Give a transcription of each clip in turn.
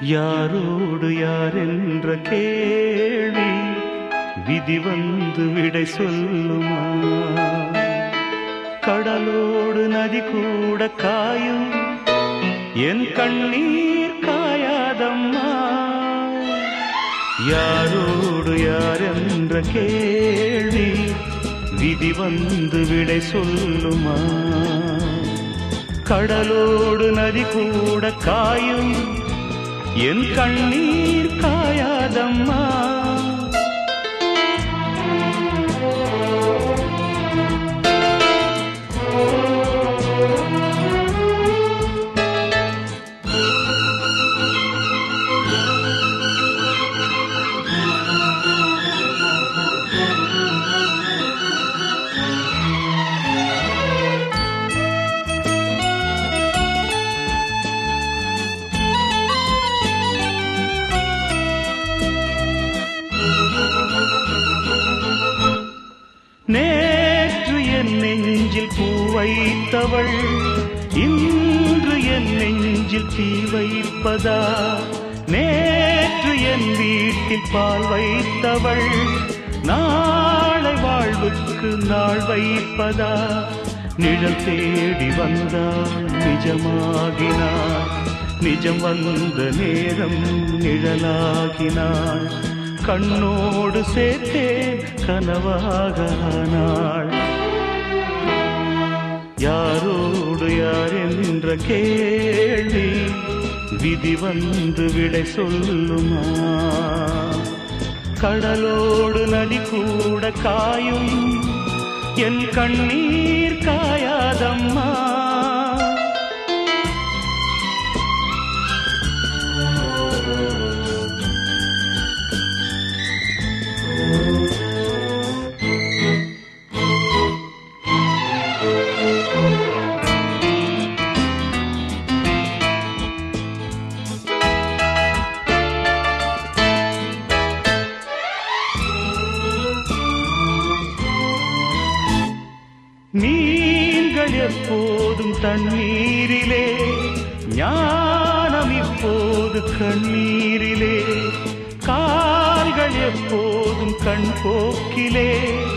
யாரோடு யார் என்ற கேள்வி விதி வந்து விடை சொல்லுமா கடலோடு நதி கூட காயும் என் கண்ணீர் காயாதம்மா யாரோடு யார் என்ற கேள்வி விதி வந்து விடை சொல்லுமா கடலோடு நதி கூட காயும் என் கண்ணீர் காயாதம்மா நேற்று என் நெஞ்சில் பூ வைத்தவள் இன்று என் நெஞ்சில் தீ வைப்பதா நேற்று என் வீட்டில் பால் வைத்தவள் நாளை வாழ்வுக்கு நாள் வைப்பதா நிழல் தேடி வந்தாள் நிஜமாகினாள் நிஜம் வந்த நேரம் நிழலாகினாள் கண்ணோடு சேர்த்தேன் கனவாகானாள் யாரோடு யார் என்ற கேள்வி விதி வந்து விடை சொல்லுமா கடலோடு நதி கூட காயும் என் கண்ணீர் காயாதம்மா நீங்கள் எப்போதும் தண்ணீரிலே ஞானம் இப்போது கண்ணீரிலே கால்கள் எப்போதும் கண் போக்கிலே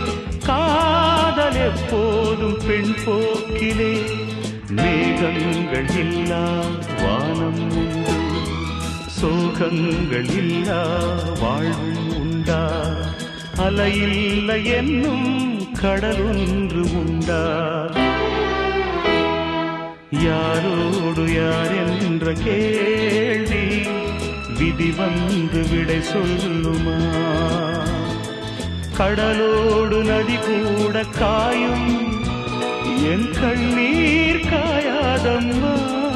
காதல் எப்போதும் பெண் போக்கிலே மேகங்கள் இல்லா வானம் உண்டு சோகங்கள் இல்லா வாழ்வும் உண்டா அலையில்லை என்னும் கடலொன்று உண்டா யாரோடு யார் என்ற கேள்வி விதி வந்து விடை சொல்லுமா கடலோடு நதி கூட காயும் என் கண்ணீர் காயாதம்மா